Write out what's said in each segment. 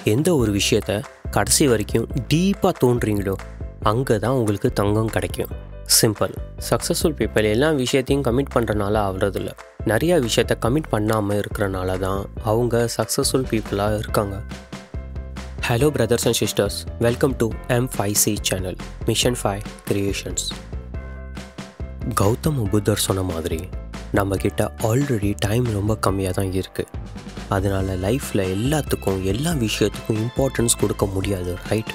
எந்த ஒரு விஷயத்த கடைசி வரைக்கும் டீப்பாக தோன்றீங்களோ அங்கே தான் உங்களுக்கு தங்கம் கிடைக்கும் சிம்பிள் சக்ஸஸ்ஃபுல் பீப்பிள் எல்லா விஷயத்தையும் கமிட் பண்ணுறனால ஆகுறதில்ல நிறையா விஷயத்த கமிட் பண்ணாமல் இருக்கிறனால தான் அவங்க சக்ஸஸ்ஃபுல் பீப்புளாக இருக்காங்க hello brothers and sisters welcome to M five C channel mission five creations Gautama Buddha சொன்ன மாதிரி நம்மக்கிட்ட ஆல்ரெடி டைம் ரொம்ப கம்மியாக தான் இருக்குது அதனால் லைஃப்பில் எல்லாத்துக்கும் எல்லா விஷயத்துக்கும் இம்பார்ட்டன்ஸ் கொடுக்க முடியாது ரைட்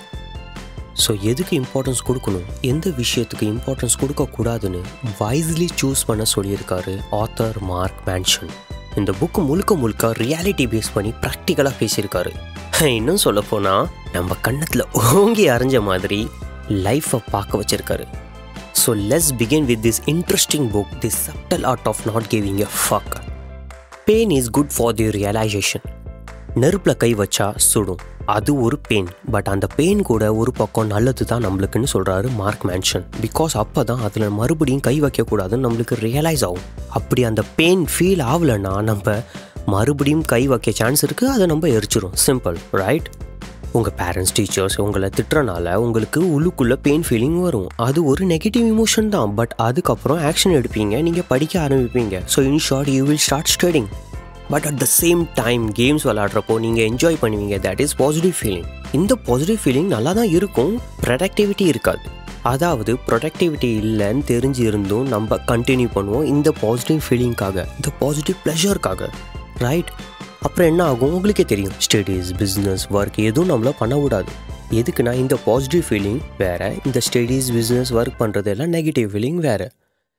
ஸோ எதுக்கு இம்பார்ட்டன்ஸ் கொடுக்கணும் எந்த விஷயத்துக்கு இம்பார்ட்டன்ஸ் கொடுக்கக்கூடாதுன்னு வைஸ்லி சூஸ் பண்ண சொல்லியிருக்காரு ஆத்தர் மார்க் மேன்ஷன் இந்த புக்கு முழுக்க முழுக்க ரியாலிட்டி பேஸ் பண்ணி ப்ராக்டிக்கலாக பேசியிருக்காரு இன்னும் சொல்லப்போனால் நம்ம கன்னத்தில் ஓங்கி அரைஞ்ச மாதிரி லைஃப்பை பார்க்க வச்சிருக்காரு so let's begin with this interesting book this subtle art of not giving a fuck pain is good for the realization நெருப்பில் கை வச்சா சுடும் அது ஒரு பெயின் பட் அந்த பெயின் கூட ஒரு பக்கம் நல்லது தான் நம்மளுக்குன்னு சொல்கிறாரு மார்க் மேன்ஷன் பிகாஸ் அப்போ தான் அதில் மறுபடியும் கை வைக்கக்கூடாதுன்னு நம்மளுக்கு ரியலைஸ் ஆகும் அப்படி அந்த பெயின் ஃபீல் ஆகலைன்னா நம்ம மறுபடியும் கை வைக்க சான்ஸ் இருக்குது அதை நம்ம எரிச்சிரும் சிம்பிள் ரைட் உங்கள் பேரண்ட்ஸ் டீச்சர்ஸ் உங்களை திட்டுறனால உங்களுக்கு உள்ளுக்குள்ளே பெயின் ஃபீலிங் வரும் அது ஒரு நெகட்டிவ் இமோஷன் தான் பட் அதுக்கப்புறம் ஆக்ஷன் எடுப்பீங்க நீங்கள் படிக்க ஆரம்பிப்பீங்க so in short you will start studying but at the same time games விளாட்றப்போ நீங்கள் என்ஜாய் பண்ணுவீங்க தட் இஸ் பாசிட்டிவ் ஃபீலிங் இந்த பாசிட்டிவ் ஃபீலிங் நல்லா தான் இருக்கும் ப்ரொடக்டிவிட்டி இருக்காது அதாவது ப்ரொடக்டிவிட்டி இல்லைன்னு தெரிஞ்சு இருந்தும் நம்ம கண்டினியூ பண்ணுவோம் இந்த பாசிட்டிவ் ஃபீலிங்காக இந்த பாசிட்டிவ் ப்ளஷருக்காக ரைட் அப்புறம் என்ன ஆகும் உங்களுக்கே தெரியும் ஸ்டடீஸ் பிஸ்னஸ் ஒர்க் எதுவும் நம்மள பண்ண விடாது எதுக்குன்னா இந்த பாசிட்டிவ் ஃபீலிங் வேறு இந்த ஸ்டடீஸ் பிஸ்னஸ் ஒர்க் பண்ணுறது எல்லாம் நெகட்டிவ் ஃபீலிங் வேறு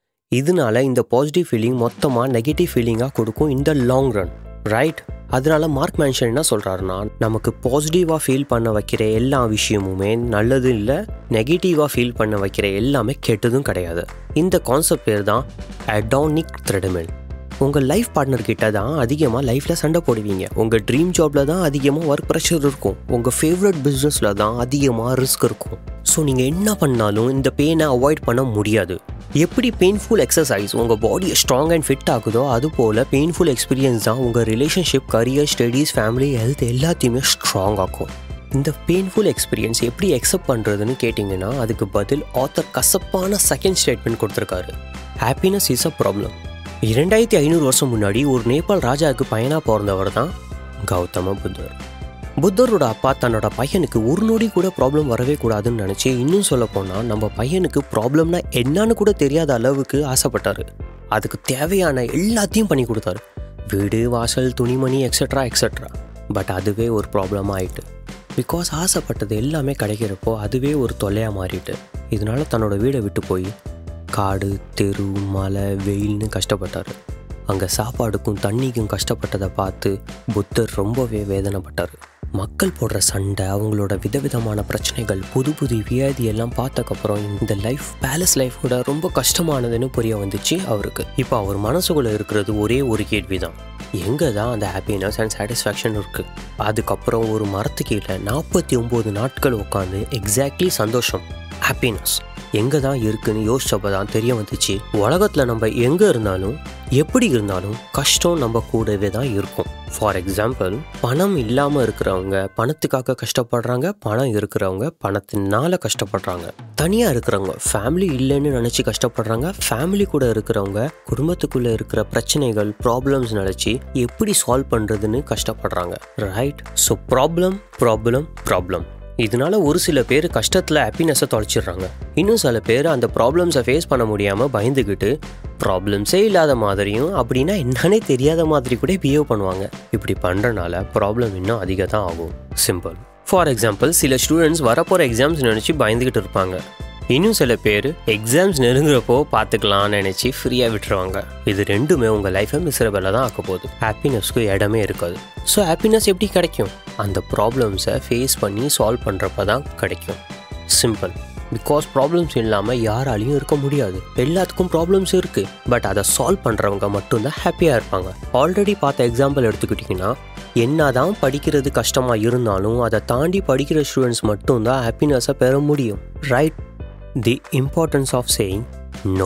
இதனால இந்த பாசிட்டிவ் ஃபீலிங் மொத்தமாக நெகட்டிவ் ஃபீலிங்காக கொடுக்கும் இந்த லாங் ரன் ரைட் அதனால மார்க் மேன்ஷன் என்ன சொல்கிறாருன்னா நமக்கு பாசிட்டிவாக ஃபீல் பண்ண வைக்கிற எல்லா விஷயமுமே நல்லது இல்லை நெகட்டிவாக ஃபீல் பண்ண வைக்கிற எல்லாமே கெட்டதும் கிடையாது இந்த கான்செப்ட் பேர் தான் அடானிக் த்ரெடமில் உங்கள் லைஃப் பார்ட்னர் கிட்ட தான் அதிகமாக லைஃப்பில் சண்டை போடுவீங்க உங்கள் ட்ரீம் ஜாபில் தான் அதிகமாக ஒர்க் ப்ரெஷர் இருக்கும் உங்கள் ஃபேவரட் பிஸ்னஸில் தான் அதிகமாக ரிஸ்க் இருக்கும் ஸோ நீங்கள் என்ன பண்ணாலும் இந்த பெயினை அவாய்ட் பண்ண முடியாது எப்படி பெயின்ஃபுல் எக்ஸசைஸ் உங்கள் பாடியை ஸ்ட்ராங் அண்ட் ஃபிட் ஆகுதோ அது போல் பெயின்ஃபுல் எக்ஸ்பீரியன்ஸ் தான் உங்கள் relationship career studies family health எல்லாத்தையுமே ஸ்ட்ராங் ஆக்கும் இந்த பெயின்ஃபுல் எக்ஸ்பீரியன்ஸ் எப்படி அக்செப்ட் பண்ணுறதுன்னு கேட்டிங்கன்னா அதுக்கு பதில் ஆத்தர் கசப்பான செகண்ட் ஸ்டேட்மெண்ட் கொடுத்துருக்காரு ஹாப்பினஸ் இஸ் அ ப்ராப்ளம் இரண்டாயிரத்தி ஐநூறு வருஷம் முன்னாடி ஒரு நேபாள் ராஜாவுக்கு பையனாக பிறந்தவர் தான் கௌதம புத்தர் புத்தரோட அப்பா தன்னோட பையனுக்கு ஒரு நொடி கூட ப்ராப்ளம் வரவே கூடாதுன்னு நினச்சி இன்னும் சொல்ல போனால் நம்ம பையனுக்கு ப்ராப்ளம்னா என்னன்னு கூட தெரியாத அளவுக்கு ஆசைப்பட்டாரு அதுக்கு தேவையான எல்லாத்தையும் பண்ணி கொடுத்தாரு வீடு வாசல் துணிமணி எக்ஸட்ரா எக்ஸட்ரா பட் அதுவே ஒரு ப்ராப்ளமாக ஆயிட்டு பிகாஸ் ஆசைப்பட்டது எல்லாமே கிடைக்கிறப்போ அதுவே ஒரு தொல்லையாக மாறிட்டு இதனால தன்னோட வீடை விட்டு போய் காடு தெரு மலை வெயில்னு கஷ்டப்பட்டார் அங்கே சாப்பாடுக்கும் தண்ணிக்கும் கஷ்டப்பட்டதை பார்த்து புத்தர் ரொம்பவே வேதனைப்பட்டார் மக்கள் போடுற சண்டை அவங்களோட விதவிதமான பிரச்சனைகள் புது புது வியாதி எல்லாம் பார்த்தக்கப்புறம் இந்த லைஃப் பேலஸ் லைஃபோட ரொம்ப கஷ்டமானதுன்னு புரிய வந்துச்சு அவருக்கு இப்போ அவர் மனசுக்குள்ளே இருக்கிறது ஒரே ஒரு கேள்வி தான் எங்கே தான் அந்த ஹாப்பினஸ் அண்ட் சாட்டிஸ்ஃபேக்ஷன் இருக்குது அதுக்கப்புறம் ஒரு மரத்து கீழே நாற்பத்தி ஒம்பது நாட்கள் உட்காந்து எக்ஸாக்ட்லி சந்தோஷம் ஹாப்பினஸ் எங்கே தான் இருக்குன்னு யோசிச்சப்போ தான் தெரிய வந்துச்சு உலகத்தில் நம்ம எங்கே இருந்தாலும் எப்படி இருந்தாலும் கஷ்டம் நம்ம கூடவே தான் இருக்கும் ஃபார் எக்ஸாம்பிள் பணம் இல்லாமல் இருக்கிறவங்க பணத்துக்காக கஷ்டப்படுறாங்க பணம் இருக்கிறவங்க பணத்தினால கஷ்டப்படுறாங்க தனியாக இருக்கிறவங்க ஃபேமிலி இல்லைன்னு நினச்சி கஷ்டப்படுறாங்க ஃபேமிலி கூட இருக்கிறவங்க குடும்பத்துக்குள்ளே இருக்கிற பிரச்சனைகள் ப்ராப்ளம்ஸ் நினச்சி எப்படி சால்வ் பண்ணுறதுன்னு கஷ்டப்படுறாங்க right so problem problem problem இதனால ஒரு சில பேர் கஷ்டத்தில் ஹாப்பினஸை தொலைச்சிடுறாங்க இன்னும் சில பேர் அந்த ப்ராப்ளம்ஸை ஃபேஸ் பண்ண முடியாமல் பயந்துக்கிட்டு ப்ராப்ளம்ஸே இல்லாத மாதிரியும் அப்படின்னா என்னன்னே தெரியாத மாதிரி கூட பிஹேவ் பண்ணுவாங்க இப்படி பண்ணுறனால ப்ராப்ளம் இன்னும் அதிகம் தான் ஆகும் சிம்பிள் ஃபார் எக்ஸாம்பிள் சில ஸ்டூடெண்ட்ஸ் வரப்போகிற எக்ஸாம்ஸ் நினச்சி பயந்துக்கிட்டு இருப்பாங்க இன்னும் சில பேர் எக்ஸாம்ஸ் நெருங்குறப்போ பார்த்துக்கலாம்னு நினச்சி ஃப்ரீயாக விட்டுருவாங்க இது ரெண்டுமே உங்கள் லைஃப்பை மிஸ்ரபிளாக தான் ஆக்க போகுது ஹாப்பினஸ்க்கு இடமே இருக்காது ஸோ ஹாப்பினஸ் எப்படி கிடைக்கும் அந்த ப்ராப்ளம்ஸை ஃபேஸ் பண்ணி சால்வ் பண்ணுறப்ப தான் கிடைக்கும் சிம்பிள் பிகாஸ் ப்ராப்ளம்ஸ் இல்லாமல் யாராலையும் இருக்க முடியாது எல்லாத்துக்கும் ப்ராப்ளம்ஸ் இருக்குது பட் அதை சால்வ் பண்ணுறவங்க மட்டும்தான் ஹாப்பியாக இருப்பாங்க ஆல்ரெடி பார்த்த எக்ஸாம்பிள் எடுத்துக்கிட்டிங்கன்னா என்னதான் படிக்கிறது கஷ்டமாக இருந்தாலும் அதை தாண்டி படிக்கிற ஸ்டூடெண்ட்ஸ் மட்டும்தான் ஹாப்பினஸை பெற முடியும் right the importance of saying no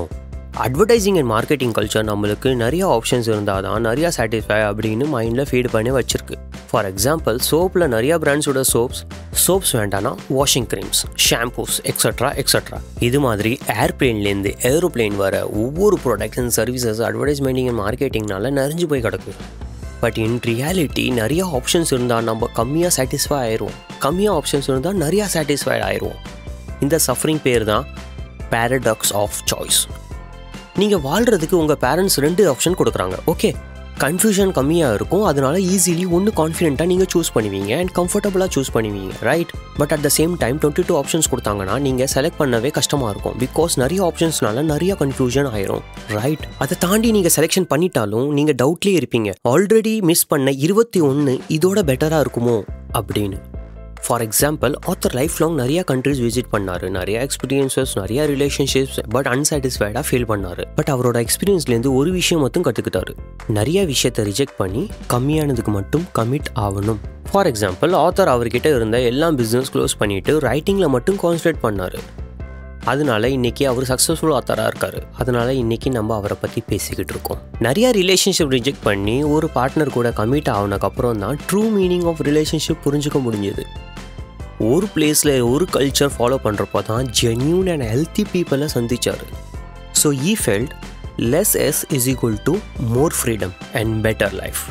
advertising and marketing culture நம்மளுக்கு நிறைய ஆப்ஷன்ஸ் இருந்தால் தான் நிறையா சாட்டிஸ்ஃபை அப்படின்னு மைண்டில் ஃபீட் பண்ணி வச்சிருக்கு ஃபார் எக்ஸாம்பிள் சோப்பில் நிறையா பிராண்ட்ஸோட சோப்ஸ் சோப்ஸ் வேண்டாம்னா washing creams shampoos extra extra இது மாதிரி ஏர்பிளேன்லேருந்து ஏரோப்ளேன் வர ஒவ்வொரு products and services advertisementing and மார்க்கெட்டிங்னால நிறைஞ்சு போய் கிடக்கு பட் இன் ரியாலிட்டி நிறைய ஆப்ஷன்ஸ் இருந்தால் நம்ம கம்மியாக சாட்டிஸ்ஃபை ஆயிடுவோம் கம்மியாக ஆப்ஷன்ஸ் இருந்தால் நிறையா சாட்டிஸ்ஃபைட் ஆயிடுவோம் இந்த சஃபரிங் பேர் தான் பேரடாக்ஸ் ஆஃப் சாய்ஸ் நீங்கள் வாழ்கிறதுக்கு உங்கள் பேரண்ட்ஸ் ரெண்டு ஆப்ஷன் கொடுக்குறாங்க ஓகே கன்ஃபியூஷன் கம்மியாக இருக்கும் அதனால ஈஸிலி ஒன்று கான்ஃபிடென்ட்டாக நீங்கள் சூஸ் பண்ணுவீங்க அண்ட் கம்ஃபர்டபுளாக சூஸ் பண்ணுவீங்க right but at the same time twenty two options கொடுத்தாங்கன்னா நீங்கள் செலக்ட் பண்ணவே கஷ்டமாக இருக்கும் பிகாஸ் நிறைய ஆப்ஷன்ஸ்னால நிறைய கன்ஃபியூஷன் ஆயிரும் ரைட் அதை தாண்டி நீங்கள் செலெக்ஷன் பண்ணிட்டாலும் நீங்கள் டவுட்லேயே இருப்பீங்க ஆல்ரெடி மிஸ் பண்ண இருபத்தி ஒன்று இதோட பெட்டராக இருக்குமோ அப்படின்னு for example author life long நிறைய கண்ட்ரிஸ் விசிட் பண்ணார் நிறைய எக்ஸ்பீரியன்சஸ் நிறைய ரிலேஷன்ஷிப்ஸ் பட் அன்சாட்டிஸ்ஃபைடாக ஃபீல் பண்ணார் பட் அவரோட எக்ஸ்பீரியன்ஸ்லேருந்து ஒரு விஷயம் மட்டும் கற்றுக்கிட்டாரு நிறைய விஷயத்தை ரிஜெக்ட் பண்ணி கம்மியானதுக்கு மட்டும் கமிட் ஆகணும் ஃபார் எக்ஸாம்பிள் ஆத்தர் அவர்கிட்ட இருந்த எல்லா பிஸ்னஸ் க்ளோஸ் பண்ணிட்டு ரைட்டிங்கில் மட்டும் கான்சன்ட்ரேட் பண்ணார் அதனால இன்னைக்கு அவர் சக்ஸஸ்ஃபுல் ஆத்தராக இருக்காரு அதனால இன்னைக்கு நம்ம அவரை பற்றி பேசிக்கிட்டு இருக்கோம் நிறைய ரிலேஷன்ஷிப் ரிஜெக்ட் பண்ணி ஒரு பார்ட்னர் கூட கமிட் ஆனதுக்கப்புறம் தான் ட்ரூ மீனிங் ஆஃப் ரிலேஷன்ஷிப் புரிஞ்சுக்க முடிஞ்சது ஒரு பிளேஸில் ஒரு கல்ச்சர் ஃபாலோ பண்ணுறப்போ தான் ஜென்யூன் அண்ட் ஹெல்த்தி பீப்புளை சந்திச்சார் so I felt less is is equal to more freedom and better life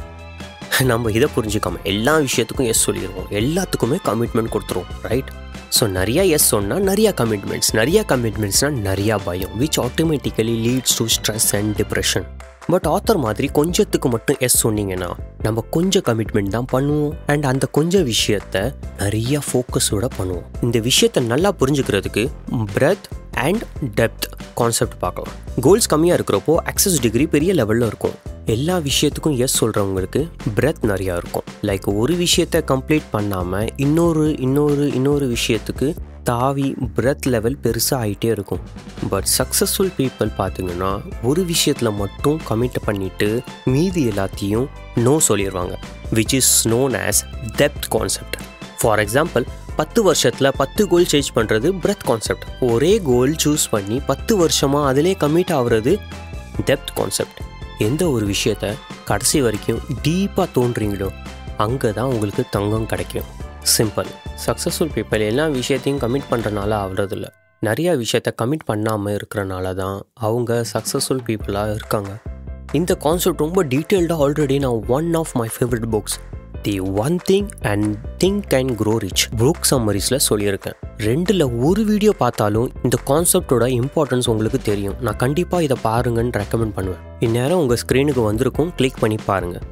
நம்ம இதை புரிஞ்சுக்காம எல்லா விஷயத்துக்கும் எஸ் சொல்லிடுவோம் எல்லாத்துக்குமே கமிட்மெண்ட் கொடுத்துருவோம் ரைட் ஸோ நிறையா எஸ் சொன்னால் நிறையா கமிட்மெண்ட்ஸ் நிறையா கமிட்மெண்ட்ஸ்னால் நிறையா பயம் which automatically leads to stress and depression but author மாதிரி கொஞ்சத்துக்கு மட்டும் எஸ் சொன்னீங்கன்னா நம்ம கொஞ்சம் கமிட்மெண்ட் தான் பண்ணுவோம் அண்ட் அந்த கொஞ்சம் விஷயத்த நிறைய ஃபோக்கஸோட பண்ணுவோம் இந்த விஷயத்த நல்லா புரிஞ்சுக்கிறதுக்கு பிரெத் அண்ட் டெப்த் கான்செப்ட் பார்க்கலாம் கோல்ஸ் கம்மியாக இருக்கிறப்போ அக்சஸ் டிகிரி பெரிய லெவலில் இருக்கும் எல்லா விஷயத்துக்கும் எஸ் சொல்கிறவங்களுக்கு பிரெத் நிறையா இருக்கும் லைக் ஒரு விஷயத்த கம்ப்ளீட் பண்ணாமல் இன்னொரு இன்னொரு இன்னொரு விஷயத்துக்கு தாவி பிரெத் லெவல் பெருசாக ஆகிட்டே இருக்கும் பட் சக்ஸஸ்ஃபுல் பீப்புள் பார்த்தீங்கன்னா ஒரு விஷயத்தில் மட்டும் கமிட் பண்ணிவிட்டு மீதி எல்லாத்தையும் நோ சொல்லிடுவாங்க which is known as depth concept for example பத்து வருஷத்தில் பத்து கோல் சேஞ்ச் பண்ணுறது பிரெத் கான்செப்ட் ஒரே கோல் சூஸ் பண்ணி பத்து வருஷமாக அதிலே கமிட் ஆகுறது டெப்த் கான்செப்ட் எந்த ஒரு விஷயத்த கடைசி வரைக்கும் டீப்பாக தோன்றீங்களோ அங்கே தான் உங்களுக்கு தங்கம் கிடைக்கும் சிம்பிள் சக்ஸஸ்ஃபுல் பீப்புள் எல்லா விஷயத்தையும் கமிட் பண்ணுறனால ஆகிறதில்ல நிறையா விஷயத்த கமிட் பண்ணாமல் இருக்கிறனால தான் அவங்க சக்ஸஸ்ஃபுல் பீப்புளாக இருக்காங்க இந்த கான்செப்ட் ரொம்ப டீட்டெயில்டாக ஆல்ரெடி நான் one of my favourite books the one thing and think can grow rich book சம்மரிஸில் சொல்லியிருக்கேன் ரெண்டில் ஒரு வீடியோ பார்த்தாலும் இந்த கான்செப்டோட இம்பார்ட்டன்ஸ் உங்களுக்கு தெரியும் நான் கண்டிப்பாக இதை பாருங்கன்னு ரெக்கமெண்ட் பண்ணுவேன் இந்நேரம் உங்கள் ஸ்க்ரீனுக்கு வந்திருக்கும் கிளிக் பண்ணி பாருங்கள்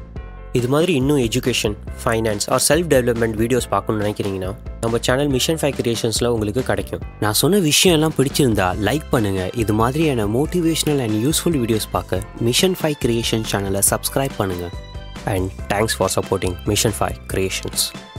இது மாதிரி இன்னும் education finance or self development videos பார்க்கணும்னு நினைக்கிறீங்கன்னா நம்ம சேனல் மிஷன் ஃபை கிரியேஷன்ஸில் உங்களுக்கு கிடைக்கும் நான் சொன்ன விஷயம் எல்லாம் பிடிச்சிருந்தா லைக் பண்ணுங்கள் இது மாதிரியான மோட்டிவேஷனல் அண்ட் யூஸ்ஃபுல் வீடியோஸ் பார்க்க மிஷன் ஃபை கிரியேஷன் சேனலை சப்ஸ்கிரைப் பண்ணுங்கள் and thanks for supporting Mission Fi creations